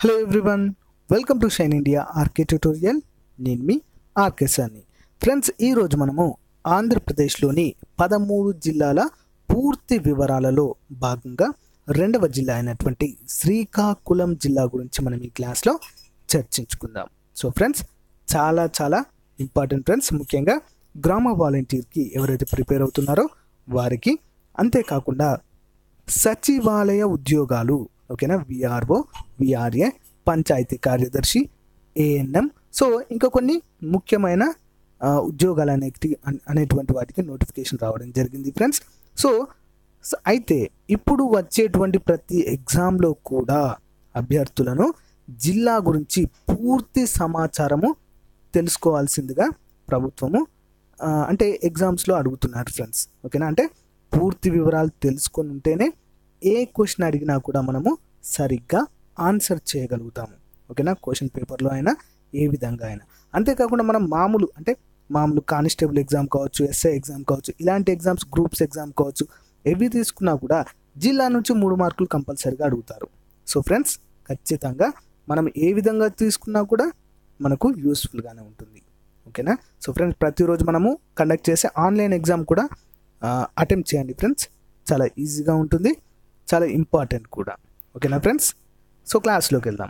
hello everyone welcome to Shine India RK tutorial నేను మీ RK సాని ఫ్రెండ్స్ ఈరోజు మనము ఆంధ్రప్రదేశ్లోని పదమూడు జిల్లాల పూర్తి వివరాలలో భాగంగా రెండవ జిల్లా అయినటువంటి శ్రీకాకుళం జిల్లా గురించి మనం ఈ క్లాస్లో చర్చించుకుందాం సో ఫ్రెండ్స్ చాలా చాలా ఇంపార్టెంట్ ఫ్రెండ్స్ ముఖ్యంగా గ్రామ వాలంటీర్కి ఎవరైతే ప్రిపేర్ అవుతున్నారో వారికి అంతేకాకుండా సచివాలయ ఉద్యోగాలు ఓకేనా విఆర్ఓ విఆర్ఏ పంచాయతీ కార్యదర్శి ఏఎన్ఎం సో ఇంకా కొన్ని ముఖ్యమైన ఆ, ఉద్యోగాలు అనేటి అన్- అనేటువంటి వాటికి నోటిఫికేషన్ రావడం జరిగింది ఫ్రెండ్స్ సో స- అయితే ఇప్పుడు వచ్చేటువంటి ప్రతి ఎగ్జామ్లో కూడా అభ్యర్థులను జిల్లా గురించి పూర్తి సమాచారము తెలుసుకోవాల్సిందిగా ప్రభుత్వము ఆ, అంటే ఎగ్జామ్స్లో అడుగుతున్నారు ఫ్రెండ్స్ ఓకేనా అంటే పూర్తి వివరాలు తెలుసుకొని ఉంటేనే ఏ క్వశ్చన్ అడిగినా కూడా మనము సరిగ్గా ఆన్సర్ చేయగలుగుతాము ఓకేనా క్వశ్చన్ పేపర్లో అయినా ఏ విధంగా అయినా అంతేకాకుండా మనం మామూలు అంటే మామూలు కానిస్టేబుల్ ఎగ్జామ్ కావచ్చు ఎస్ఐ ఎగ్జామ్ కావచ్చు ఇలాంటి ఎగ్జామ్స్ గ్రూప్స్ ఎగ్జామ్ కావచ్చు ఎవి తీసుకున్నా కూడా జిల్లా నుంచి మూడు మార్కులు కంపల్సరీగా అడుగుతారు సో ఫ్రెండ్స్ ఖచ్చితంగా మనం ఏ విధంగా తీసుకున్నా కూడా మనకు యూస్ఫుల్గానే ఉంటుంది ఓకేనా సో ఫ్రెండ్స్ ప్రతిరోజు మనము కండక్ట్ చేసే ఆన్లైన్ ఎగ్జామ్ కూడా అటెంప్ట్ చేయండి ఫ్రెండ్స్ చాలా ఈజీగా ఉంటుంది చాలా ఇంపార్టెంట్ కూడా ఓకేనా ఫ్రెండ్స్ సో క్లాస్లోకి వెళ్దాం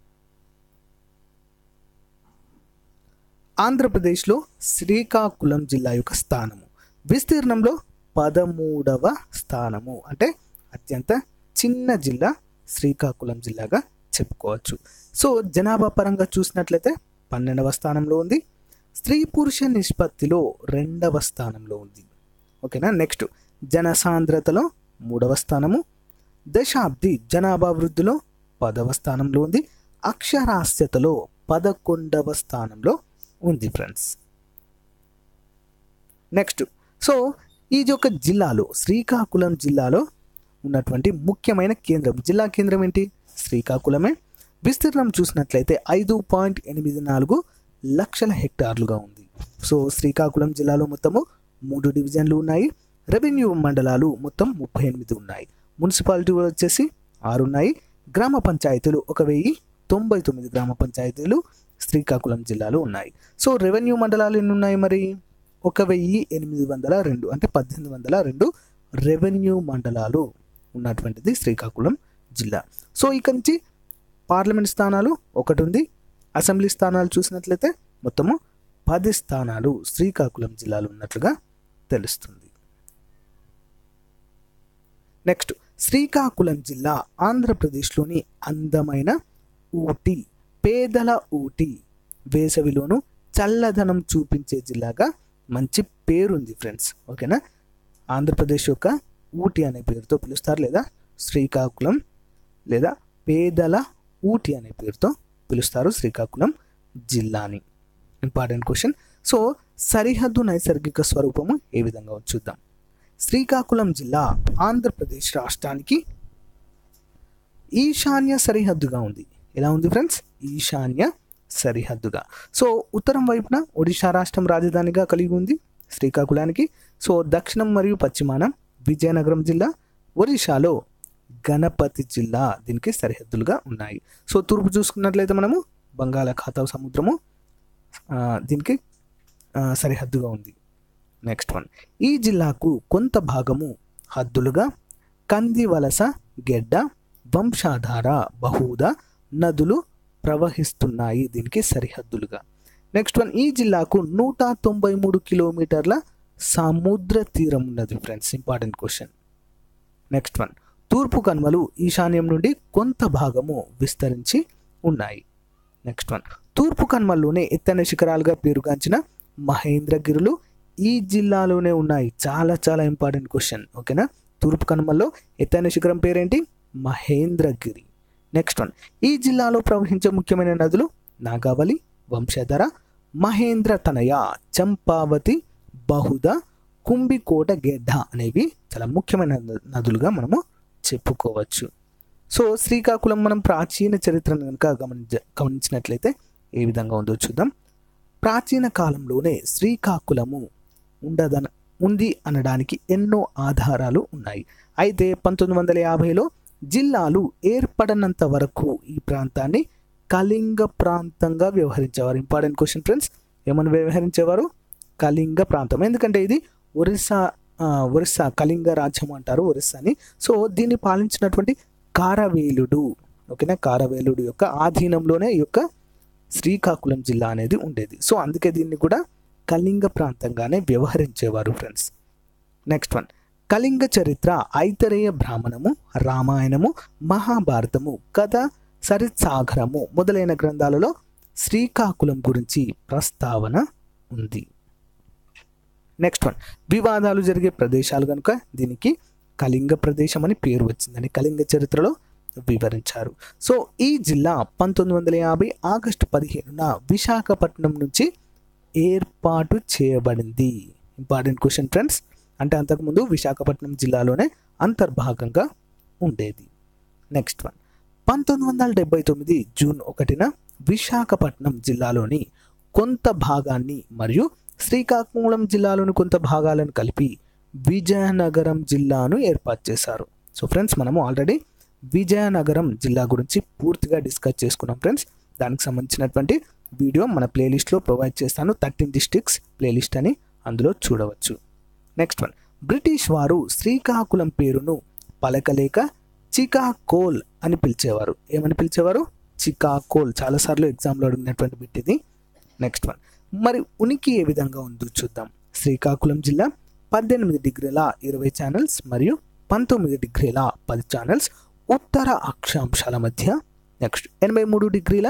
ఆంధ్రప్రదేశ్లో శ్రీకాకుళం జిల్లా యొక్క స్థానము విస్తీర్ణంలో పదమూడవ స్థానము అంటే అత్యంత చిన్న జిల్లా శ్రీకాకుళం జిల్లాగా చెప్పుకోవచ్చు సో జనాభా పరంగా చూసినట్లయితే పన్నెండవ స్థానంలో ఉంది స్త్రీ పురుష నిష్పత్తిలో రెండవ స్థానంలో ఉంది ఓకేనా నెక్స్ట్ జనసాంద్రతలో మూడవ స్థానము దశాబ్ది జనాభా వృద్ధిలో పదవ స్థానంలో ఉంది అక్షరాస్యతలో పదకొండవ స్థానంలో ఉంది ఫ్రెండ్స్ నెక్స్ట్ సో ఈ యొక్క జిల్లాలో శ్రీకాకుళం జిల్లాలో ఉన్నటువంటి ముఖ్యమైన కేంద్రం జిల్లా కేంద్రం ఏంటి శ్రీకాకుళమే విస్తీర్ణం చూసినట్లయితే ఐదు పాయింట్ ఎనిమిది నాలుగు లక్షల హెక్టార్లుగా ఉంది సో శ్రీకాకుళం జిల్లాలో మొత్తము మూడు డివిజన్లు ఉన్నాయి రెవెన్యూ మండలాలు మొత్తం ముప్పై ఎనిమిది ఉన్నాయి మున్సిపాలిటీ వచ్చేసి ఆరు ఉన్నాయి గ్రామ పంచాయతీలు ఒక వెయ్యి తొంభై తొమ్మిది గ్రామ పంచాయతీలు శ్రీకాకుళం జిల్లాలో ఉన్నాయి సో రెవెన్యూ మండలాలు ఎన్ని ఉన్నాయి మరి ఒక వెయ్యి ఎనిమిది వందల రెండు అంటే పద్దెనిమిది వందల రెండు రెవెన్యూ మండలాలు ఉన్నటువంటిది శ్రీకాకుళం జిల్లా సో ఇక నుంచి పార్లమెంట్ స్థానాలు ఒకటి ఉంది అసెంబ్లీ స్థానాలు చూసినట్లయితే మొత్తము పది స్థానాలు శ్రీకాకుళం జిల్లాలో ఉన్నట్లుగా తెలుస్తుంది నెక్స్ట్ శ్రీకాకుళం జిల్లా ఆంధ్రప్రదేశ్లోని అందమైన ఊటీ పేదల ఊటీ వేసవిలోను చల్లదనం చూపించే జిల్లాగా మంచి పేరుంది ఫ్రెండ్స్ ఓకేనా ఆంధ్రప్రదేశ్ యొక్క ఊటీ అనే పేరుతో పిలుస్తారు లేదా శ్రీకాకుళం లేదా పేదల ఊటీ అనే పేరుతో పిలుస్తారు శ్రీకాకుళం జిల్లాని ఇంపార్టెంట్ క్వశ్చన్ సో సరిహద్దు నైసర్గిక స్వరూపము ఏ విధంగా ఉందో చూద్దాం శ్రీకాకుళం జిల్లా ఆంధ్రప్రదేశ్ రాష్ట్రానికి ఈశాన్య సరిహద్దుగా ఉంది ఎలా ఉంది ఫ్రెండ్స్ ఈశాన్య సరిహద్దుగా సో ఉత్తరం వైపున ఒడిశా రాష్ట్రం రాజధానిగా కలిగి ఉంది శ్రీకాకుళానికి సో దక్షిణం మరియు పశ్చిమాన విజయనగరం జిల్లా ఒడిశాలో గణపతి జిల్లా దీనికి సరిహద్దులుగా ఉన్నాయి సో తూర్పు చూసుకున్నట్లయితే మనము బంగాళాఖాత సముద్రము ఆ, దీనికి ఆ, సరిహద్దుగా ఉంది నెక్స్ట్ వన్ ఈ జిల్లాకు కొంత భాగము హద్దులుగా కందివలస గెడ్డ వంశాధార బహుద నదులు ప్రవహిస్తున్నాయి దీనికి సరిహద్దులుగా నెక్స్ట్ వన్ ఈ జిల్లాకు నూట తొంభై మూడు కిలోమీటర్ల సముద్ర తీరం ఉన్నది friends important question next one తూర్పు కనుమలు ఈశాన్యం నుండి కొంత భాగము విస్తరించి ఉన్నాయి నెక్స్ట్ వన్ తూర్పు కనుమల్లోనే ఎత్తైన శిఖరాలుగా పేరుగాంచిన మహేంద్రగిరులు ఈ జిల్లాలోనే ఉన్నాయి చాలా చాలా ఇంపార్టెంట్ క్వశ్చన్ ఓకేనా తూర్పు కనుమల్లో ఎత్తైన శిఖరం పేరేంటి మహేంద్రగిరి నెక్స్ట్ వన్ ఈ జిల్లాలో ప్రవహించే ముఖ్యమైన నదులు నాగావళి వంశధర మహేంద్ర తనయ చంపావతి బహుద కుంభికోట గెడ్డ అనేవి చాలా ముఖ్యమైన నదు- నదులుగా మనము చెప్పుకోవచ్చు సో శ్రీకాకుళం మనం ప్రాచీన చరిత్రను కనుక గమనించ గమనించినట్లయితే ఏ విధంగా ఉందో చూద్దాం ప్రాచీన కాలంలోనే శ్రీకాకుళము ఉండదన ఉంది అనడానికి ఎన్నో ఆధారాలు ఉన్నాయి అయితే పంతొమ్మిది వందల యాభైలో జిల్లాలు ఏర్పడనంత వరకు ఈ ప్రాంతాన్ని కళింగ ప్రాంతంగా వ్యవహరించేవారు ఇంపార్టెంట్ క్వశ్చన్ ఫ్రెండ్స్ ఏమని వ్యవహరించేవారు కళింగ ప్రాంతం ఎందుకంటే ఇది ఒరిస్సా ఆ, ఒరిస్సా కళింగ రాజ్యం అంటారు ఒరిస్సాని సో దీన్ని పాలించినటువంటి కారవేలుడు ఓకేనా కారవేలుడు యొక్క ఆధీనంలోనే ఈ యొక్క శ్రీకాకుళం జిల్లా అనేది ఉండేది సో అందుకే దీన్ని కూడా కళింగ ప్రాంతంగానే వ్యవహరించేవారు ఫ్రెండ్స్ నెక్స్ట్ వన్ కళింగ చరిత్ర ఐతరేయ బ్రాహ్మణము రామాయణము మహాభారతము కథ సరిత్సాగరము మొదలైన గ్రంథాలలో శ్రీకాకుళం గురించి ప్రస్తావన ఉంది నెక్స్ట్ వన్ వివాదాలు జరిగే ప్రదేశాలు కనుక దీనికి కళింగ ప్రదేశం అని పేరు వచ్చిందని కళింగ చరిత్రలో వివరించారు సో ఈ జిల్లా పంతొమ్మిది వందల యాభై ఆగస్టు పదిహేనున విశాఖపట్నం నుంచి ఏర్పాటు చేయబడింది ఇంపార్టెంట్ క్వశ్చన్ ఫ్రెండ్స్ అంటే అంతకుముందు విశాఖపట్నం జిల్లాలోనే అంతర్భాగంగా ఉండేది నెక్స్ట్ వన్ పంతొమ్మిది వందల డెబ్బై తొమ్మిది జూన్ ఒకటిన విశాఖపట్నం జిల్లాలోని కొంత భాగాన్ని మరియు శ్రీకాకుళం జిల్లాలోని కొంత భాగాలను కలిపి విజయనగరం జిల్లాను ఏర్పాటు చేశారు సో ఫ్రెండ్స్ మనము ఆల్రెడీ విజయనగరం జిల్లా గురించి పూర్తిగా డిస్కస్ చేసుకున్నాం ఫ్రెండ్స్ దానికి సంబంధించినటువంటి వీడియో మన ప్లేలిస్ట్లో ప్రొవైడ్ చేస్తాను థర్టీన్ డిస్ట్రిక్ట్స్ ప్లేలిస్ట్ అని అందులో చూడవచ్చు నెక్స్ట్ వన్ బ్రిటిష్ వారు శ్రీకాకుళం పేరును పలకలేక చికాకోల్ అని పిలిచేవారు ఏమని పిలిచేవారు చికాకోల్ చాలాసార్లు ఎగ్జామ్లో అడిగినటువంటి బిట్ ఇది నెక్స్ట్ వన్ మరి ఉనికి ఏ విధంగా ఉందో చూద్దాం శ్రీకాకుళం జిల్లా పద్దెనిమిది డిగ్రీల ఇరవై ఛానల్స్ మరియు పంతొమ్మిది డిగ్రీల పది ఛానల్స్ ఉత్తర అక్షాంశాల మధ్య నెక్స్ట్ ఎనభై మూడు డిగ్రీల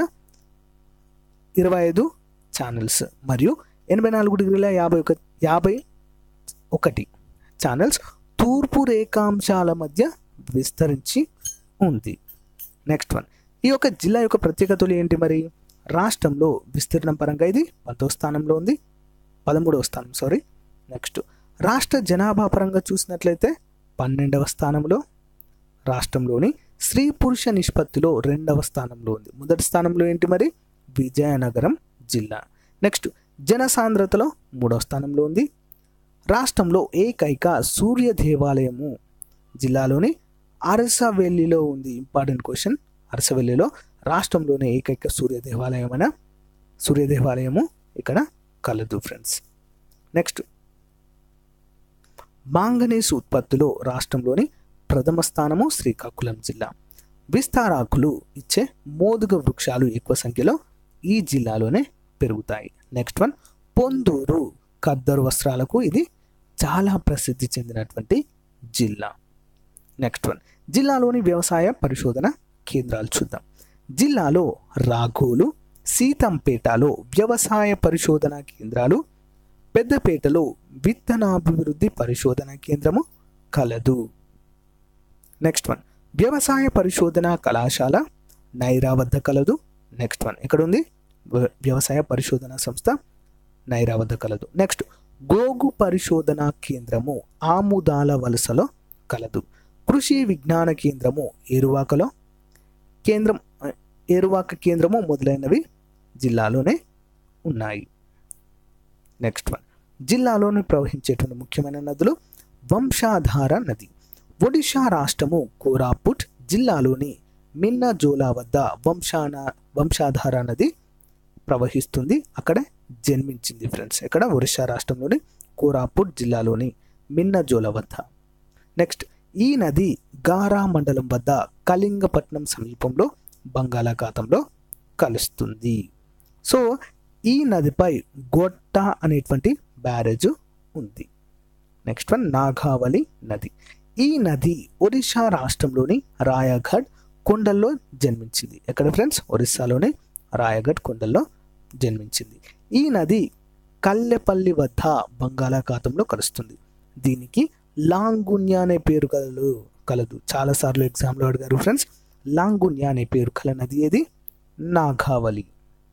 ఇరవై ఐదు ఛానల్స్ మరియు ఎనభై నాలుగు డిగ్రీల యాభై ఒక యాభై ఒకటి ఛానల్స్ తూర్పు రేఖాంశాల మధ్య విస్తరించి ఉంది నెక్స్ట్ వన్ ఈ యొక్క జిల్లా యొక్క ప్రత్యేకతలు ఏంటి మరి రాష్ట్రంలో విస్తీర్ణం పరంగా ఇది పదో స్థానంలో ఉంది పదమూడవ స్థానం సారీ నెక్స్ట్ రాష్ట్ర జనాభా పరంగా చూసినట్లయితే పన్నెండవ స్థానంలో రాష్ట్రంలోని స్త్రీ పురుష నిష్పత్తిలో రెండవ స్థానంలో ఉంది మొదటి స్థానంలో ఏంటి మరి విజయనగరం జిల్లా నెక్స్ట్ జనసాంద్రతలో మూడవ స్థానంలో ఉంది రాష్ట్రంలో ఏకైక సూర్య దేవాలయము జిల్లాలోని అరసవెల్లిలో ఉంది ఇంపార్టెంట్ క్వశ్చన్ అరసవెల్లిలో రాష్ట్రంలోనే ఏకైక సూర్య దేవాలయమైన సూర్య దేవాలయము ఇక్కడ కలదు ఫ్రెండ్స్ నెక్స్ట్ మాంగనీస్ ఉత్పత్తిలో రాష్ట్రంలోని ప్రథమ స్థానము శ్రీకాకుళం జిల్లా విస్తారాకులు ఇచ్చే మోదుగ వృక్షాలు ఎక్కువ సంఖ్యలో ఈ జిల్లాలోనే పెరుగుతాయి నెక్స్ట్ వన్ పొందూరు ఖద్దరు వస్త్రాలకు ఇది చాలా ప్రసిద్ధి చెందినటువంటి జిల్లా నెక్స్ట్ వన్ జిల్లాలోని వ్యవసాయ పరిశోధన కేంద్రాలు చూద్దాం జిల్లాలో రాఘోలు సీతంపేటలో వ్యవసాయ పరిశోధన కేంద్రాలు పెద్దపేటలో విత్తనాభివృద్ధి పరిశోధన కేంద్రము కలదు నెక్స్ట్ వన్ వ్యవసాయ పరిశోధన కళాశాల నైరా వద్ద కలదు నెక్స్ట్ వన్ ఎక్కడ ఉంది వ్య- వ్యవసాయ పరిశోధన సంస్థ నైరా వద్ద కలదు నెక్స్ట్ గోగు పరిశోధన కేంద్రము ఆముదాల వలసలో కలదు కృషి విజ్ఞాన కేంద్రము ఏరువాకలో కేంద్రం ఆ, ఏరువాక కేంద్రము మొదలైనవి జిల్లాలోనే ఉన్నాయి నెక్స్ట్ వన్ జిల్లాలోని ప్రవహించేటువంటి ముఖ్యమైన నదులు వంశాధార నది ఒడిషా రాష్ట్రము కోరాపుట్ జిల్లాలోని మిన్నజోలా వద్ద వంశాన వంశాధార నది ప్రవహిస్తుంది అక్కడ జన్మించింది ఫ్రెండ్స్ ఇక్కడ ఒరిస్సా రాష్ట్రంలోని కోరాపుట్ జిల్లాలోని మిన్నజోల వద్ద నెక్స్ట్ ఈ నది గారా మండలం వద్ద కళింగపట్నం సమీపంలో బంగాళాఖాతంలో కలుస్తుంది సో ఈ నదిపై గొట్ట అనేటువంటి బ్యారేజ్ ఉంది నెక్స్ట్ వన్ నాగావళి నది ఈ నది ఒడిశా రాష్ట్రంలోని రాయగఢ్ కొండల్లో జన్మించింది ఎక్కడ ఫ్రెండ్స్ ఒరిస్సాలోని రాయగఢ్ కొండల్లో జన్మించింది ఈ నది కల్లెపల్లి వద్ద బంగాళాఖాతంలో కలుస్తుంది దీనికి లాంగున్యా అనే పేరు కలదు కలదు చాలాసార్లు ఎగ్జామ్లో అడిగారు ఫ్రెండ్స్ లాంగున్యా అనే పేరు కల నది ఏది నాగావళి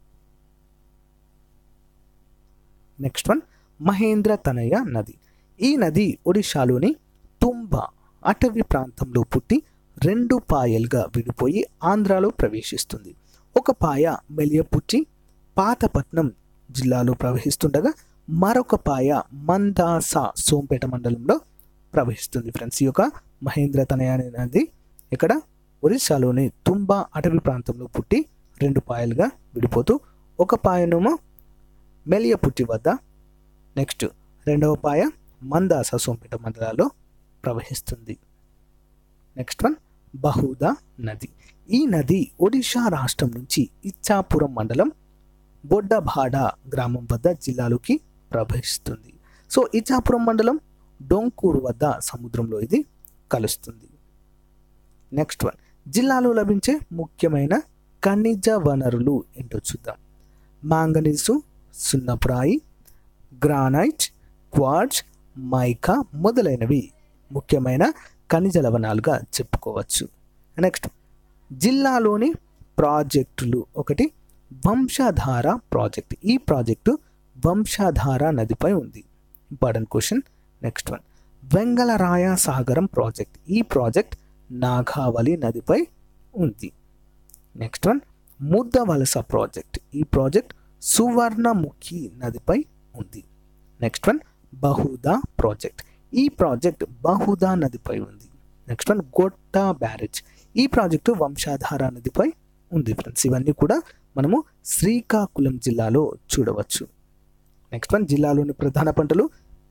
నెక్స్ట్ వన్ మహేంద్ర తనయ నది ఈ నది ఒడిశాలోని తుంబ అటవీ ప్రాంతంలో పుట్టి రెండు పాయలుగా విడిపోయి ఆంధ్రాలో ప్రవేశిస్తుంది ఒక పాయ మెలియపుచ్చి పాతపట్నం జిల్లాలో ప్రవహిస్తుండగా మరొక పాయ మందాస సోంపేట మండలంలో ప్రవహిస్తుంది ఫ్రెండ్స్ ఈ యొక్క మహేంద్ర తనయ అనే నది ఇక్కడ ఒరిస్సాలోని తుంబా అటవీ ప్రాంతంలో పుట్టి రెండు పాయలుగా విడిపోతూ ఒక పాయనేమో మెలియపుట్టి వద్ద నెక్స్ట్ రెండవ పాయ మందాస సోంపేట మండలాల్లో ప్రవహిస్తుంది నెక్స్ట్ వన్ బహుదా నది ఈ నది ఒడిషా రాష్ట్రం నుంచి ఇచ్చాపురం మండలం బొడ్డభాడ గ్రామం వద్ద జిల్లాలోకి ప్రవహిస్తుంది సో ఇచ్చాపురం మండలం డొంకూరు వద్ద సముద్రంలో ఇది కలుస్తుంది నెక్స్ట్ వన్ జిల్లాలో లభించే ముఖ్యమైన ఖనిజ వనరులు ఏంటో చూద్దాం మాంగనీసు సున్నప్రాయి గ్రానైట్ క్వార్జ్ మైకా మొదలైనవి ముఖ్యమైన ఖనిజ లవణాలుగా చెప్పుకోవచ్చు నెక్స్ట్ జిల్లాలోని ప్రాజెక్టులు ఒకటి వంశధార ప్రాజెక్ట్ ఈ ప్రాజెక్టు వంశధార నదిపై ఉంది important question next one Vengalaraya Sagaram project ఈ ప్రాజెక్ట్ నాగావళి నదిపై ఉంది నెక్స్ట్ వన్ ముద్దవలస ప్రాజెక్ట్ ఈ ప్రాజెక్ట్ సువర్ణముఖి నదిపై ఉంది నెక్స్ట్ వన్ బహుదా ప్రాజెక్ట్ ఈ ప్రాజెక్ట్ బహుదా నదిపై ఉంది నెక్స్ట్ వన్ గొట్ట బ్యారేజ్ ఈ ప్రాజెక్టు వంశాధార నదిపై ఉంది ఫ్రెండ్స్ ఇవన్నీ కూడా మనము శ్రీకాకుళం జిల్లాలో చూడవచ్చు నెక్స్ట్ వన్ జిల్లాలోని ప్రధాన పంటలు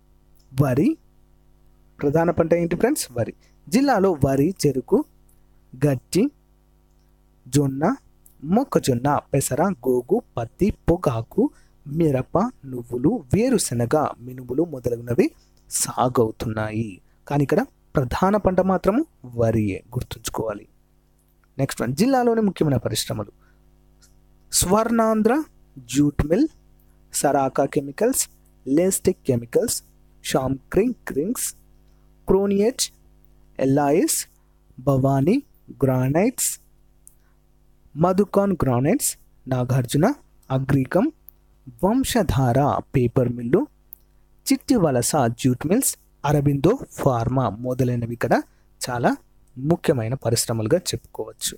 వరి ప్రధాన పంట ఏంటి ఫ్రెండ్స్ వరి జిల్లాలో వరి చెరుకు గట్టి జొన్న మొక్కజొన్న పెసర గోగు పత్తి పొగాకు మిరప నువ్వులు వేరుశెనగ మినుములు మొదలగునవి సాగవుతున్నాయి కానీ ఇక్కడ ప్రధాన పంట మాత్రము వరియే గుర్తుంచుకోవాలి నెక్స్ట్ వన్ జిల్లాలోని ముఖ్యమైన పరిశ్రమలు Swarnandhra jute mill Saraka chemicals లేస్టిక్ కెమికల్స్ షామ్క్రింగ్ క్రింగ్స్ క్రోనియేట్ LIS Bhavani granites Madhucon granites Nagarjuna అగ్రికం Vamsadhara paper mill Chittivalasa jute mills Aurobindo pharma మొదలైనవి ఇక్కడ చాలా ముఖ్యమైన పరిశ్రమలుగా చెప్పుకోవచ్చు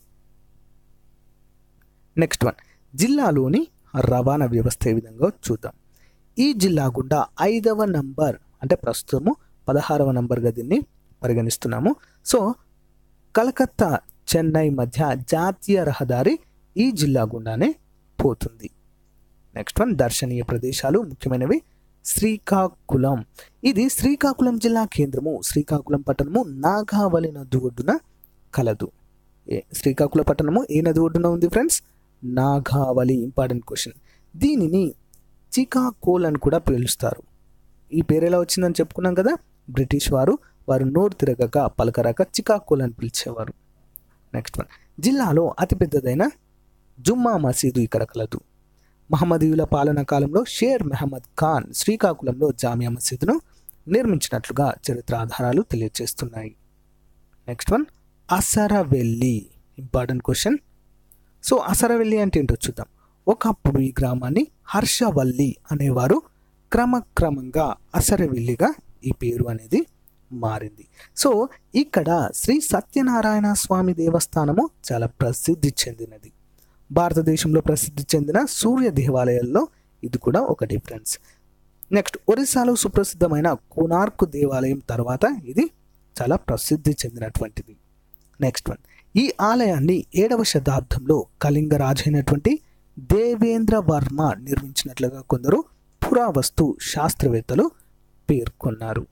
నెక్స్ట్ వన్ జిల్లాలోని రవాణా వ్యవస్థ ఏ విధంగా చూద్దాం ఈ జిల్లా గుండా ఐదవ నంబర్ అంటే ప్రస్తుతము పదహారవ నంబర్గా దీన్ని పరిగణిస్తున్నాము సో కలకత్తా చెన్నై మధ్య జాతీయ రహదారి ఈ జిల్లా గుండానే పోతుంది నెక్స్ట్ వన్ దర్శనీయ ప్రదేశాలు ముఖ్యమైనవి శ్రీకాకుళం ఇది శ్రీకాకుళం జిల్లా కేంద్రము శ్రీకాకుళం పట్టణము నాగావళి నది ఒడ్డున కలదు ఏ- శ్రీకాకుళం పట్టణము ఏ నది ఒడ్డున ఉంది ఫ్రెండ్స్ నాగావళి ఇంపార్టెంట్ క్వశ్చన్ దీనిని చికాకోల్ అని కూడా పిలుస్తారు ఈ పేరు ఎలా వచ్చిందని చెప్పుకున్నాం కదా బ్రిటిష్ వారు వారు నోరు తిరగక పలకరాక చికాకోల్ అని పిలిచేవారు నెక్స్ట్ వన్ జిల్లాలో అతిపెద్దదైన జుమ్మా మసీదు ఇక్కడ కలదు మహమ్మదీయుల పాలన కాలంలో షేర్ మెహమ్మద్ ఖాన్ శ్రీకాకుళంలో జామియా మసీదును నిర్మించినట్లుగా చరిత్ర ఆధారాలు తెలియజేస్తున్నాయి next one Asaravelli important question so Asaravelli అంటే ఏంటో చూద్దాం ఒకప్పుడు ఈ గ్రామాన్ని హర్షవల్లి అనేవారు క్రమక్రమంగా అసరవెల్లిగా ఈ పేరు అనేది మారింది సో ఇక్కడ శ్రీ సత్యనారాయణ స్వామి దేవస్థానము చాలా ప్రసిద్ధి చెందినది భారతదేశంలో ప్రసిద్ధి చెందిన సూర్య దేవాలయాల్లో ఇది కూడా ఒక డిఫరెన్స్ నెక్స్ట్ ఒరిస్సాలో సుప్రసిద్ధమైన కోనార్క్ దేవాలయం తర్వాత ఇది చాలా ప్రసిద్ధి చెందినటువంటిది నెక్స్ట్ వన్ ఈ ఆలయాన్ని ఏడవ శతాబ్దంలో కళింగ రాజైనటువంటి దేవేంద్ర వర్మ నిర్మించినట్లుగా కొందరు పురావస్తు శాస్త్రవేత్తలు పేర్కొన్నారు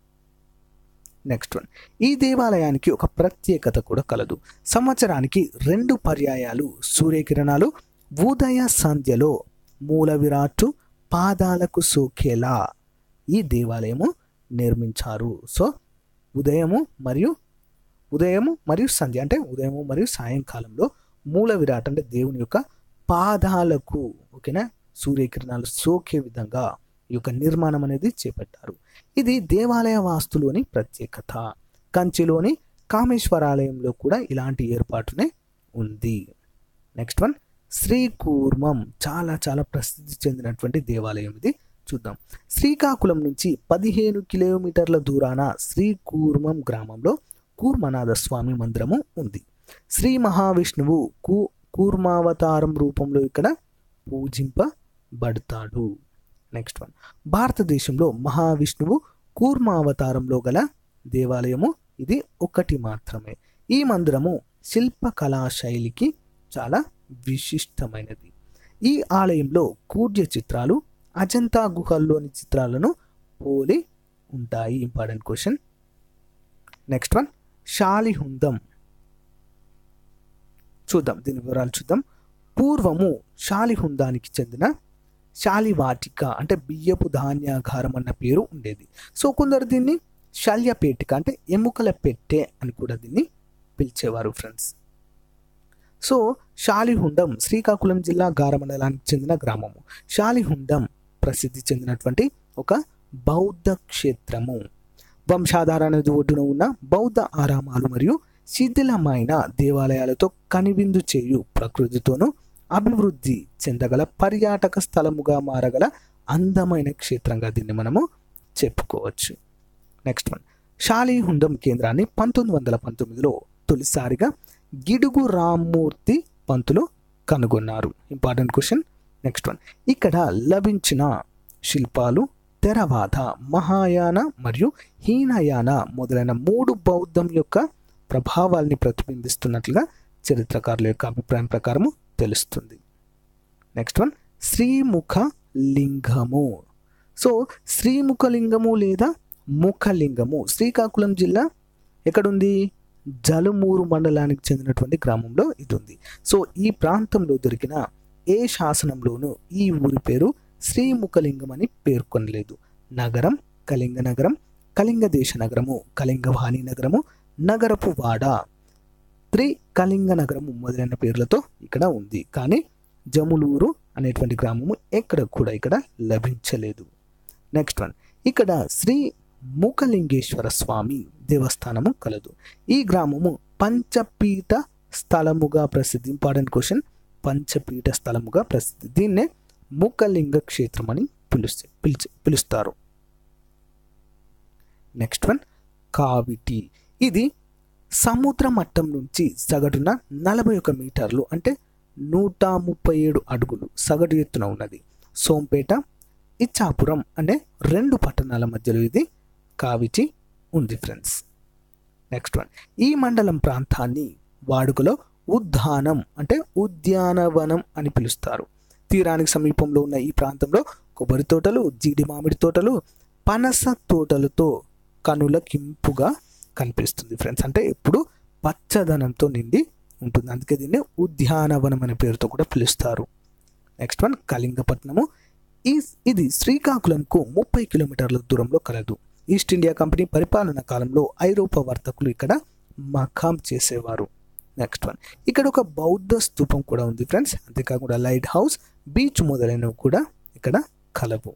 నెక్స్ట్ వన్ ఈ దేవాలయానికి ఒక ప్రత్యేకత కూడా కలదు సంవత్సరానికి రెండు పర్యాయాలు సూర్యకిరణాలు ఉదయ సంధ్యలో మూల విరాట్టు పాదాలకు సోకేలా ఈ దేవాలయము నిర్మించారు సో ఉదయము మరియు ఉదయము మరియు సంధ్య అంటే ఉదయము మరియు సాయంకాలంలో మూల విరాట్ అంటే దేవుని యొక్క పాదాలకు ఓకేనా సూర్యకిరణాలు సోకే విధంగా ఈ యొక్క నిర్మాణం అనేది చేపట్టారు ఇది దేవాలయ వాస్తులోని ప్రత్యేకత కంచిలోని కామేశ్వరాలయంలో కూడా ఇలాంటి ఏర్పాటునే ఉంది నెక్స్ట్ వన్ శ్రీకూర్మం చాలా చాలా ప్రసిద్ధి చెందినటువంటి దేవాలయం ఇది చూద్దాం శ్రీకాకుళం నుంచి పదిహేను కిలోమీటర్ల దూరాన శ్రీకూర్మం గ్రామంలో కూర్మనాథ స్వామి మందిరము ఉంది శ్రీ మహావిష్ణువు కూ కూర్మావతారం రూపంలో ఇక్కడ పూజింపబడతాడు నెక్స్ట్ వన్ భారతదేశంలో మహావిష్ణువు కూర్మావతారంలో గల దేవాలయము ఇది ఒకటి మాత్రమే ఈ మందిరము శిల్పకళా శైలికి చాలా విశిష్టమైనది ఈ ఆలయంలో కూర్య చిత్రాలు అజంతా గుహల్లోని చిత్రాలను పోలి ఉంటాయి important question next one Salihundam చూద్దాం దీని వివరాలు చూద్దాం పూర్వము శాలిహుందానికి చెందిన శాలివాటిక అంటే బియ్యపు ధాన్యాగారం అన్న పేరు ఉండేది సో కొందరు దీన్ని శల్యపేటిక అంటే ఎముకల పెట్టె అని కూడా దీన్ని పిలిచేవారు ఫ్రెండ్స్ సో శాలిహుండం శ్రీకాకుళం జిల్లా గార మండలానికి చెందిన గ్రామము శాలిహుండం ప్రసిద్ధి చెందినటువంటి ఒక బౌద్ధ క్షేత్రము వంశాధార నది ఒడ్డున ఉన్న బౌద్ధ ఆరామాలు మరియు శిథిలమైన దేవాలయాలతో కనివిందు చేయు ప్రకృతితోనూ అభివృద్ధి చెందగల పర్యాటక స్థలముగా మారగల అందమైన క్షేత్రంగా దీన్ని మనము చెప్పుకోవచ్చు నెక్స్ట్ వన్ శాలిహుండం కేంద్రాన్ని పంతొమ్మిది వందల పంతొమ్మిదిలో తొలిసారిగా గిడుగు రామ్మూర్తి పంతులు కనుగొన్నారు ఇంపార్టెంట్ క్వశ్చన్ నెక్స్ట్ వన్ ఇక్కడ లభించిన శిల్పాలు తెరవాద మహాయాన మరియు హీనయాన మొదలైన మూడు బౌద్ధం యొక్క ప్రభావాల్ని ప్రతిబింబిస్తున్నట్లుగా చరిత్రకారుల యొక్క అభిప్రాయం ప్రకారము తెలుస్తుంది నెక్స్ట్ వన్ శ్రీముఖ లింగము సో శ్రీముఖ లింగము లేదా ముఖలింగము శ్రీకాకుళం జిల్లా ఎక్కడుంది జలుమూరు మండలానికి చెందినటువంటి గ్రామంలో ఇది ఉంది సో ఈ ప్రాంతంలో దొరికిన ఏ శాసనంలోనూ ఈ ఊరి పేరు శ్రీముఖలింగం అని పేర్కొనలేదు నగరం కళింగ నగరం కళింగ దేశ నగరము కళింగవాణి నగరము నగరపు వాడ త్రి కళింగ నగరము మొదలైన పేర్లతో ఇక్కడ ఉంది కానీ జములూరు అనేటువంటి గ్రామము ఎక్కడ కూడా ఇక్కడ లభించలేదు నెక్స్ట్ వన్ ఇక్కడ శ్రీ మూకలింగేశ్వర స్వామి దేవస్థానము కలదు ఈ గ్రామము పంచపీఠ స్థలముగా ప్రసిద్ధి ఇంపార్టెంట్ క్వశ్చన్ పంచపీఠ స్థలముగా ప్రసిద్ధి దీన్నే మూకలింగ క్షేత్రం అని పిలుస్తే పిలిచి పిలుస్తారు నెక్స్ట్ వన్ కావిటి ఇది సముద్ర మట్టం నుంచి సగటున నలభై ఒక మీటర్లు అంటే నూట ముప్పై ఏడు అడుగులు సగటు ఎత్తున ఉన్నది సోంపేట ఇచ్చాపురం అనే రెండు పట్టణాల మధ్యలో ఇది కావిటి ఉంది ఫ్రెండ్స్ నెక్స్ట్ వన్ ఈ మండలం ప్రాంతాన్ని వాడుకలో ఉద్యానం అంటే ఉద్యానవనం అని పిలుస్తారు తీరానికి సమీపంలో ఉన్న ఈ ప్రాంతంలో కొబ్బరి తోటలు జీడి మామిడి తోటలు పనస తోటలతో కనులకింపుగా కనిపిస్తుంది ఫ్రెండ్స్ అంటే ఎప్పుడు పచ్చదనంతో నిండి ఉంటుంది అందుకే దీన్ని ఉద్యానవనం అనే పేరుతో కూడా పిలుస్తారు నెక్స్ట్ వన్ కళింగపట్నము ఈ ఇది శ్రీకాకుళంకు ముప్పై కిలోమీటర్ల దూరంలో కలదు ఈస్ట్ ఇండియా కంపెనీ పరిపాలన కాలంలో ఐరోపా వర్తకులు ఇక్కడ మకాం చేసేవారు నెక్స్ట్ వన్ ఇక్కడ ఒక బౌద్ధ స్తూపం కూడా ఉంది ఫ్రెండ్స్ అంతేకాకుండా లైట్ హౌస్ బీచ్ మొదలైనవి కూడా ఇక్కడ కలవు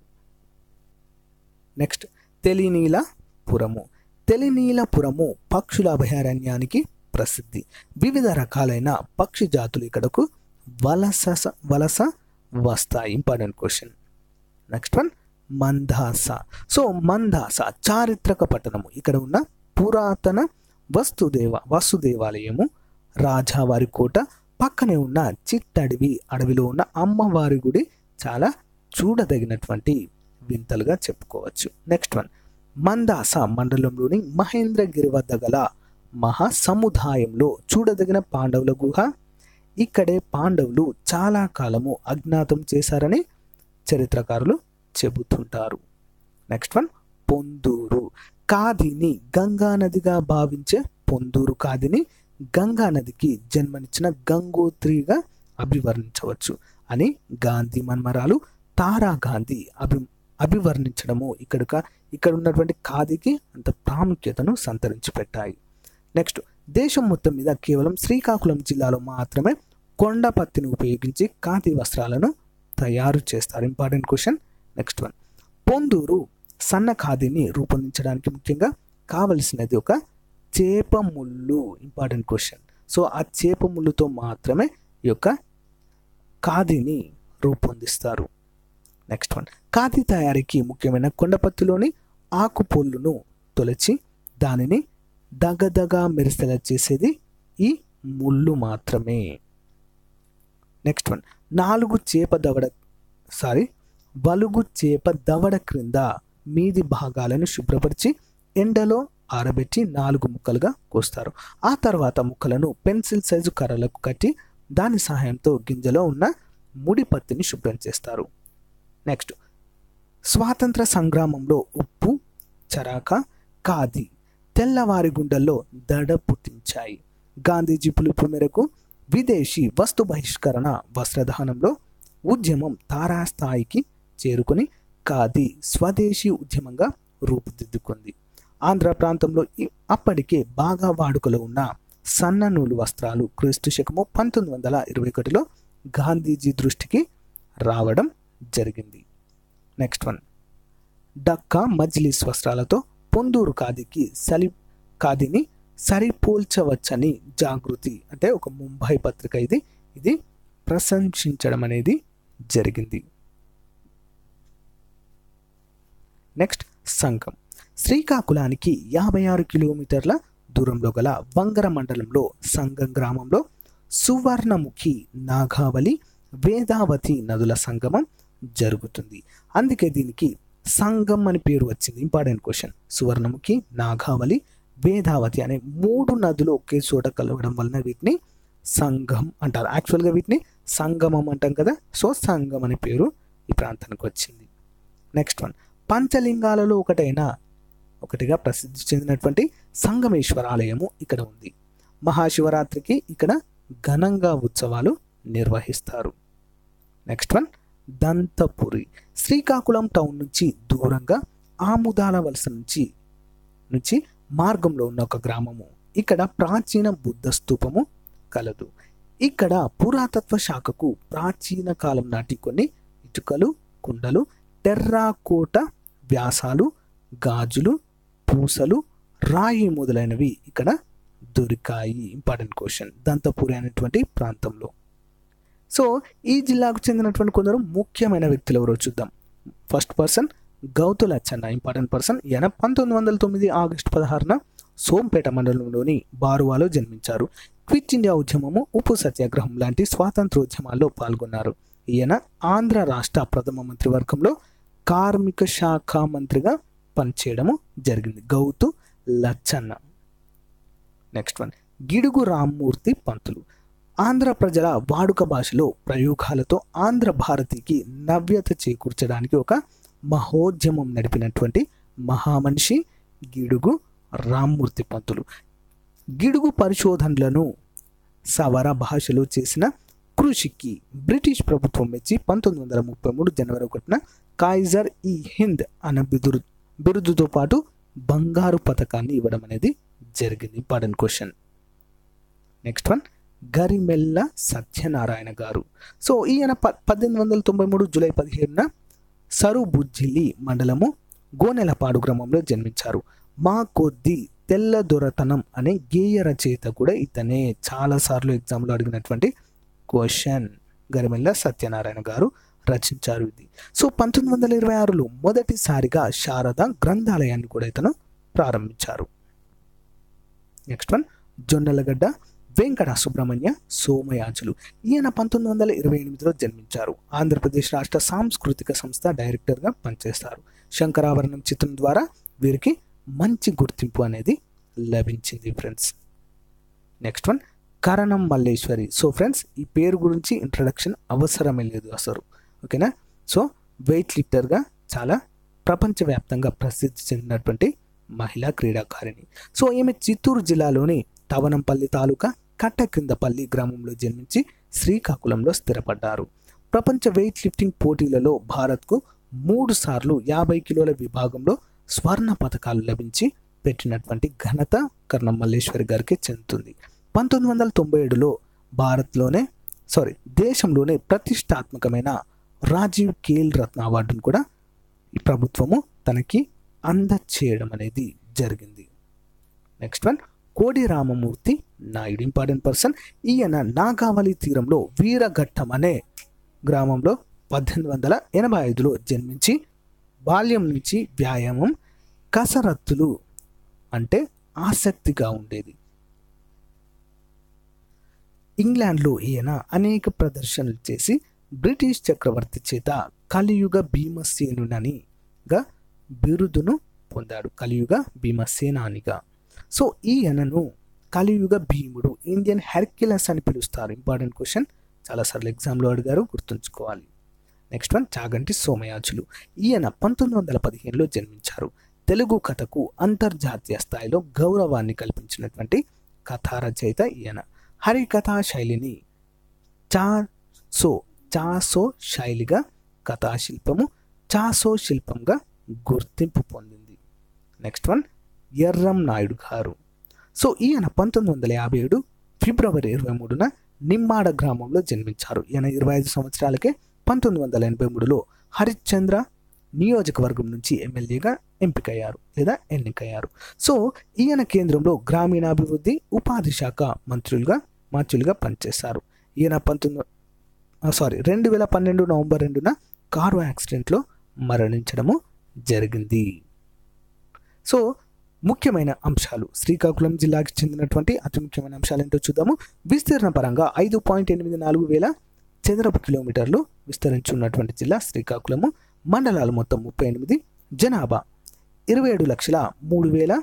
నెక్స్ట్ తెలినీలపురము తెలినీలపురము పక్షుల అభయారణ్యానికి ప్రసిద్ధి వివిధ రకాలైన పక్షి జాతులు ఇక్కడకు వలస వలస వస్తాయి important question next one Mandasa so Mandasa చారిత్రక పట్టణము ఇక్కడ ఉన్న పురాతన వస్తుదేవ వసుదేవాలయము రాజావారి కోట పక్కనే ఉన్న చిట్టడవి అడవిలో ఉన్న అమ్మవారి గుడి చాలా చూడదగినటువంటి వింతలుగా చెప్పుకోవచ్చు నెక్స్ట్ వన్ మందాస మండలంలోని మహేంద్రగిరి వద్ద గల మహాసముదాయంలో చూడదగిన పాండవుల గుహ ఇక్కడే పాండవులు చాలా కాలము అజ్ఞాతం చేశారని చరిత్రకారులు చెబుతుంటారు నెక్స్ట్ వన్ పొందూరు కాదిని గంగా నదిగా భావించే పొందూరు కాదిని గంగా నదికి జన్మనిచ్చిన గంగోత్రిగా అభివర్ణించవచ్చు అని గాంధీ మన్మరాలు తారా గాంధీ అభి అభివర్ణించడము ఇక్కడ ఇక్కడ ఉన్నటువంటి ఖాదీకి అంత ప్రాముఖ్యతను సంతరించి పెట్టాయి నెక్స్ట్ దేశం మొత్తం మీద కేవలం శ్రీకాకుళం జిల్లాలో మాత్రమే కొండ పత్తిని ఉపయోగించి ఖాదీ వస్త్రాలను తయారు చేస్తారు important question next one Ponduru సన్న ఖాదీని రూపొందించడానికి ముఖ్యంగా కావలసినది ఒక చేప ముళ్ళు ఇంపార్టెంట్ క్వశ్చన్ సో ఆ చేప ముళ్ళుతో మాత్రమే ఈ యొక్క ఖాదీని రూపొందిస్తారు నెక్స్ట్ వన్ ఖాదీ తయారీకి ముఖ్యమైన కొండపత్తిలోని ఆకుపొల్లును తొలచి దానిని దగదగా మెరిసేలా చేసేది ఈ ముళ్ళు మాత్రమే నెక్స్ట్ వన్ నాలుగు చేప దవడ సారీ వలుగు చేప దవడ క్రింద మీది భాగాలను శుభ్రపరిచి ఎండలో ఆరబెట్టి నాలుగు ముక్కలుగా కోస్తారు ఆ తర్వాత ముక్కలను పెన్సిల్ సైజు కర్రలకు కట్టి దాని సహాయంతో గింజలో ఉన్న ముడి పత్తిని శుభ్రం చేస్తారు నెక్స్ట్ స్వాతంత్ర సంగ్రామంలో ఉప్పు చరాక ఖాదీ తెల్లవారి గుండెల్లో దడ పుట్టించాయి గాంధీజీ పిలుపు మేరకు విదేశీ వస్తు బహిష్కరణ వస్త్రదానంలో ఉద్యమం తారాస్థాయికి చేరుకుని ఖాదీ స్వదేశీ ఉద్యమంగా రూపుదిద్దుకుంది ఆంధ్ర ప్రాంతంలో ఈ- అప్పటికే బాగా వాడుకలో ఉన్న సన్న నూలు వస్త్రాలు క్రీస్తు శకము పంతొమ్మిది వందల ఇరవై ఒకటిలో గాంధీజీ దృష్టికి రావడం జరిగింది నెక్స్ట్ వన్ డక్కా మజ్లిస్ వస్త్రాలతో పొందూరు ఖాదీకి సలి ఖాదీని సరిపోల్చవచ్చని జాగృతి అంటే ఒక ముంబై పత్రిక ఇది ఇది ప్రశంసించడం అనేది జరిగింది నెక్స్ట్ సంఘం శ్రీకాకుళానికి యాభై ఆరు కిలోమీటర్ల దూరంలో గల వంగర మండలంలో సంగం గ్రామంలో సువర్ణముఖి నాగావళి వేదావతి నదుల సంగమం జరుగుతుంది అందుకే దీనికి సంగం అని పేరు వచ్చింది ఇంపార్టెంట్ క్వశ్చన్ సువర్ణముఖి నాగావళి వేదావతి అనే మూడు నదులు ఒకే చోట కలవడం వలన వీటిని సంగం అంటారు యాక్చువల్గా వీటిని సంగమం అంటాం కదా సో సంగం అనే పేరు ఈ ప్రాంతానికి వచ్చింది నెక్స్ట్ వన్ పంచలింగాలలో ఒకటైన ఒకటిగా ప్రసిద్ధి చెందినటువంటి సంగమేశ్వర ఆలయము ఇక్కడ ఉంది మహాశివరాత్రికి ఇక్కడ ఘనంగా ఉత్సవాలు నిర్వహిస్తారు next one Dantapuri Srikakulam town నుంచి దూరంగా ఆముదాల వలస నుంచి నుంచి మార్గంలో ఉన్న ఒక గ్రామము ఇక్కడ ప్రాచీన బుద్ధ స్తూపము కలదు ఇక్కడ పురాతత్వ శాఖకు ప్రాచీన కాలం నాటి కొన్ని ఇటుకలు కుండలు టెర్రాకోట వ్యాసాలు గాజులు పూసలు రాయి మొదలైనవి ఇక్కడ దొరికాయి ఇంపార్టెంట్ క్వశ్చన్ దంతపూరి అనేటువంటి ప్రాంతంలో సో ఈ జిల్లాకు చెందినటువంటి కొందరు ముఖ్యమైన వ్యక్తులు ఎవరో చూద్దాం ఫస్ట్ పర్సన్ గౌతుల అచ్చన్న ఇంపార్టెంట్ పర్సన్ ఈయన పంతొమ్మిది వందల తొమ్మిది ఆగస్టు పదహారున సోంపేట మండలంలోని బారువాలో జన్మించారు క్విట్ ఇండియా ఉద్యమము ఉప్పు సత్యాగ్రహం లాంటి స్వాతంత్రోద్యమాల్లో పాల్గొన్నారు ఈయన ఆంధ్ర రాష్ట్ర ప్రథమ మంత్రివర్గంలో కార్మిక శాఖ మంత్రిగా పనిచేయడము జరిగింది గౌతు లచ్చన్న నెక్స్ట్ వన్ గిడుగు రామ్మూర్తి పంతులు ఆంధ్ర ప్రజల వాడుక భాషలో ప్రయోగాలతో ఆంధ్ర భారతికి నవ్యత చేకూర్చడానికి ఒక మహోద్యమం నడిపినటువంటి మహామనిషి గిడుగు రామ్మూర్తి పంతులు గిడుగు పరిశోధనలను సవర భాషలో చేసిన కృషికి బ్రిటిష్ ప్రభుత్వం మెచ్చి పంతొమ్మిది వందల ముప్పై మూడు జనవరి ఒకటిన కాయిజర్ ఈ హింద్ అన్న బిదురు బిరుదుతో పాటు బంగారు పథకాన్ని ఇవ్వడం అనేది జరిగింది important question next one Garimella Satyanarayana garu so ఈయన ప పద్దెనిమిది వందల తొంభై మూడు జూలై పదిహేడున సరుబుజ్జిలి మండలము గోనెలపాడు గ్రామంలో జన్మించారు మా కొద్ది తెల్ల దొరతనం అనే గేయ రచయిత కూడా ఇతనే చాలాసార్లు ఎగ్జామ్లో అడిగినటువంటి క్వశ్చన్ గరిమెల్ల సత్యనారాయణ గారు రచించారు ఇది సో పంతొమ్మిది వందల ఇరవై ఆరులో మొదటిసారిగా శారద గ్రంథాలయాన్ని కూడా ఇతను ప్రారంభించారు నెక్స్ట్ వన్ జొన్నలగడ్డ వెంకట సుబ్రహ్మణ్య సోమయాజులు ఈయన పంతొమ్మిది వందల ఇరవై ఎనిమిదిలో జన్మించారు ఆంధ్రప్రదేశ్ రాష్ట్ర సాంస్కృతిక సంస్థ డైరెక్టర్గా పనిచేస్తారు శంకరాభరణం చిత్రం ద్వారా వీరికి మంచి గుర్తింపు అనేది లభించింది friends next one Karanam Malleswari so friends ఈ పేరు గురించి ఇంట్రడక్షన్ అవసరమే లేదు అసలు ఓకేనా సో వెయిట్ లిఫ్టర్గా చాలా ప్రపంచవ్యాప్తంగా ప్రసిద్ధి చెందినటువంటి మహిళా క్రీడాకారిణి సో ఈమె చిత్తూరు జిల్లాలోని తవనంపల్లి తాలూకా కట్టకిందపల్లి గ్రామంలో జన్మించి శ్రీకాకుళంలో స్థిరపడ్డారు ప్రపంచ వెయిట్ లిఫ్టింగ్ పోటీలలో భారత్కు మూడు సార్లు యాభై కిలోల విభాగంలో స్వర్ణ పథకాలు లభించి పెట్టినటువంటి ఘనత కర్ణం మల్లేశ్వరి గారికి చెందుతుంది పంతొమ్మిది వందల తొంభై ఏడులో భారత్లోనే సారీ దేశంలోనే ప్రతిష్టాత్మకమైన రాజీవ్ ఖేల్ రత్న అవార్డును కూడా ఈ ప్రభుత్వము తనకి అందచేయడం అనేది జరిగింది నెక్స్ట్ వన్ కోడి రామమూర్తి నాయుడు ఇంపార్టెంట్ పర్సన్ ఈయన నాగావళి తీరంలో వీరఘట్టం అనే గ్రామంలో పద్దెనిమిది వందల ఎనభై ఐదులో జన్మించి బాల్యం నుంచి వ్యాయామం కసరత్తులు అంటే ఆసక్తిగా ఉండేది ఇంగ్లాండ్లో ఈయన అనేక ప్రదర్శనలు చేసి బ్రిటిష్ చక్రవర్తి చేత కలియుగ భీమసేనుననిగా బిరుదును పొందాడు కలియుగ భీమసేనానిగా సో ఈయనను కలియుగ భీముడు ఇండియన్ హెర్క్యులస్ అని పిలుస్తారు ఇంపార్టెంట్ క్వశ్చన్ చాలాసార్లు ఎగ్జామ్లో అడిగారు గుర్తుంచుకోవాలి నెక్స్ట్ వన్ చాగంటి సోమయాజులు ఈయన పంతొమ్మిది వందల పదిహేనులో జన్మించారు తెలుగు కథకు అంతర్జాతీయ స్థాయిలో గౌరవాన్ని కల్పించినటువంటి కథా రచయిత ఈయన హరికథా శైలిని చాసో చాసో శైలిగా కథాశిల్పము చాసో శిల్పంగా గుర్తింపు పొందింది నెక్స్ట్ వన్ ఎర్రం నాయుడు గారు సో ఈయన పంతొమ్మిది వందల యాభై ఏడు ఫిబ్రవరి ఇరవై మూడున నిమ్మాడ గ్రామంలో జన్మించారు ఈయన ఇరవై ఐదు సంవత్సరాలకే పంతొమ్మిది వందల ఎనభై మూడులో హరిశ్చంద్ర నియోజకవర్గం నుంచి ఎమ్మెల్యేగా ఎంపికయ్యారు లేదా ఎన్నికయ్యారు సో ఈయన కేంద్రంలో గ్రామీణాభివృద్ధి ఉపాధి శాఖ మంత్రులుగా మంత్రులుగా పనిచేశారు ఈయన పంతొమ్మిది సారీ రెండు వేల పన్నెండు నవంబర్ రెండున కారు యాక్సిడెంట్లో మరణించడము జరిగింది సో ముఖ్యమైన అంశాలు శ్రీకాకుళం జిల్లాకి చెందినటువంటి అతి ముఖ్యమైన అంశాలు ఏంటో చూద్దాము విస్తీర్ణ పరంగా ఐదు పాయింట్ ఎనిమిది నాలుగు వేల చదరపు కిలోమీటర్లు విస్తరించి ఉన్నటువంటి జిల్లా శ్రీకాకుళము మండలాలు మొత్తం ముప్పై ఎనిమిది జనాభా ఇరవై ఏడు లక్షల మూడు వేల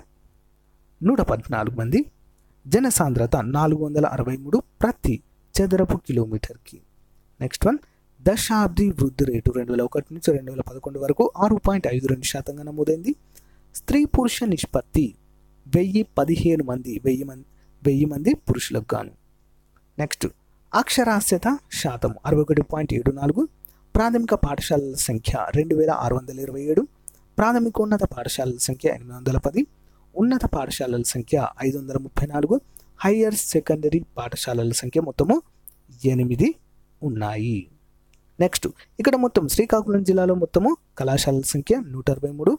నూట పద్నాలుగు మంది జనసాంద్రత నాలుగు వందల అరవై మూడు ప్రతి చదరపు కిలోమీటర్కి నెక్స్ట్ వన్ దశాబ్ది వృద్ధి రేటు రెండు వేల ఒకటి నుంచి రెండు వేల పదకొండు వరకు ఆరు పాయింట్ ఐదు రెండు శాతంగా నమోదైంది స్త్రీ పురుష నిష్పత్తి వెయ్యి పదిహేను మంది వెయ్యి మంది వెయ్యి మంది పురుషులకు గాను నెక్స్ట్ అక్షరాస్యత శాతం అరవై ఒకటి పాయింట్ ఏడు నాలుగు ప్రాథమిక పాఠశాలల సంఖ్య రెండు వేల ఆరు వందల ఇరవై ఏడు ప్రాథమికోన్నత పాఠశాలల సంఖ్య ఎనిమిది వందల పది ఉన్నత పాఠశాలల సంఖ్య ఐదు వందల ముప్పై నాలుగు హయ్యర్ సెకండరీ పాఠశాలల సంఖ్య మొత్తము ఎనిమిది ఉన్నాయి నెక్స్ట్ ఇక్కడ మొత్తం శ్రీకాకుళం జిల్లాలో మొత్తము కళాశాలల సంఖ్య నూట అరవై మూడు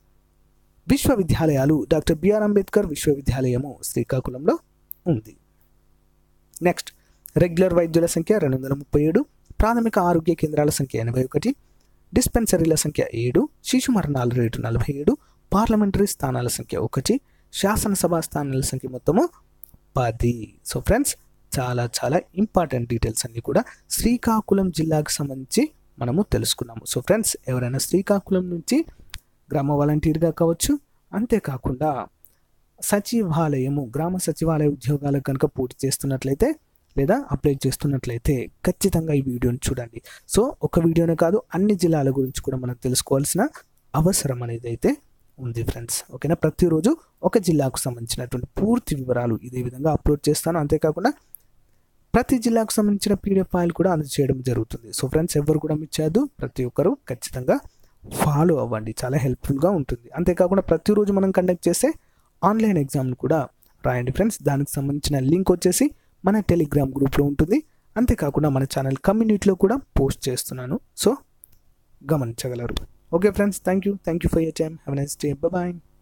విశ్వవిద్యాలయాలు డాక్టర్ బిఆర్ అంబేద్కర్ విశ్వవిద్యాలయము శ్రీకాకుళంలో ఉంది నెక్స్ట్ రెగ్యులర్ వైద్యుల సంఖ్య రెండు వందల ముప్పై ఏడు ప్రాథమిక ఆరోగ్య కేంద్రాల సంఖ్య ఎనభై ఒకటి డిస్పెన్సరీల సంఖ్య ఏడు శిశు మరణాల రేటు నలభై ఏడు పార్లమెంటరీ స్థానాల సంఖ్య ఒకటి శాసనసభ స్థానాల సంఖ్య మొత్తము పది సో ఫ్రెండ్స్ చాలా చాలా ఇంపార్టెంట్ డీటెయిల్స్ అన్నీ కూడా శ్రీకాకుళం జిల్లాకు సంబంధించి మనము తెలుసుకున్నాము సో ఫ్రెండ్స్ ఎవరైనా శ్రీకాకుళం నుంచి గ్రామ వాలంటీర్గా కావచ్చు అంతేకాకుండా సచివాలయము గ్రామ సచివాలయ ఉద్యోగాలకు కనుక పూర్తి చేస్తున్నట్లయితే లేదా అప్లై చేస్తున్నట్లయితే ఖచ్చితంగా ఈ వీడియోని చూడండి సో ఒక వీడియోనే కాదు అన్ని జిల్లాల గురించి కూడా మనం తెలుసుకోవాల్సిన అవసరం అనేది అయితే ఉంది ఫ్రెండ్స్ ఓకేనా ప్రతిరోజు ఒక జిల్లాకు సంబంధించినటువంటి పూర్తి వివరాలు ఇదే విధంగా అప్లోడ్ చేస్తాను అంతేకాకుండా ప్రతి జిల్లాకు సంబంధించిన పీడిఎఫ్ ఫైల్ కూడా అందజేయడం జరుగుతుంది సో ఫ్రెండ్స్ ఎవరు కూడా మిస్ చేయొద్దు ప్రతి ఒక్కరు ఖచ్చితంగా ఫాలో అవ్వండి చాలా హెల్ప్ఫుల్గా ఉంటుంది అంతేకాకుండా ప్రతిరోజు మనం కండక్ట్ చేసే ఆన్లైన్ ఎగ్జామ్ను కూడా రాయండి ఫ్రెండ్స్ దానికి సంబంధించిన లింక్ వచ్చేసి మన టెలిగ్రామ్ గ్రూప్లో ఉంటుంది అంతేకాకుండా మన ఛానల్ కమ్యూనిటీలో కూడా పోస్ట్ చేస్తున్నాను సో గమనించగలరు okay friends thank you thank you for your time have nice day bye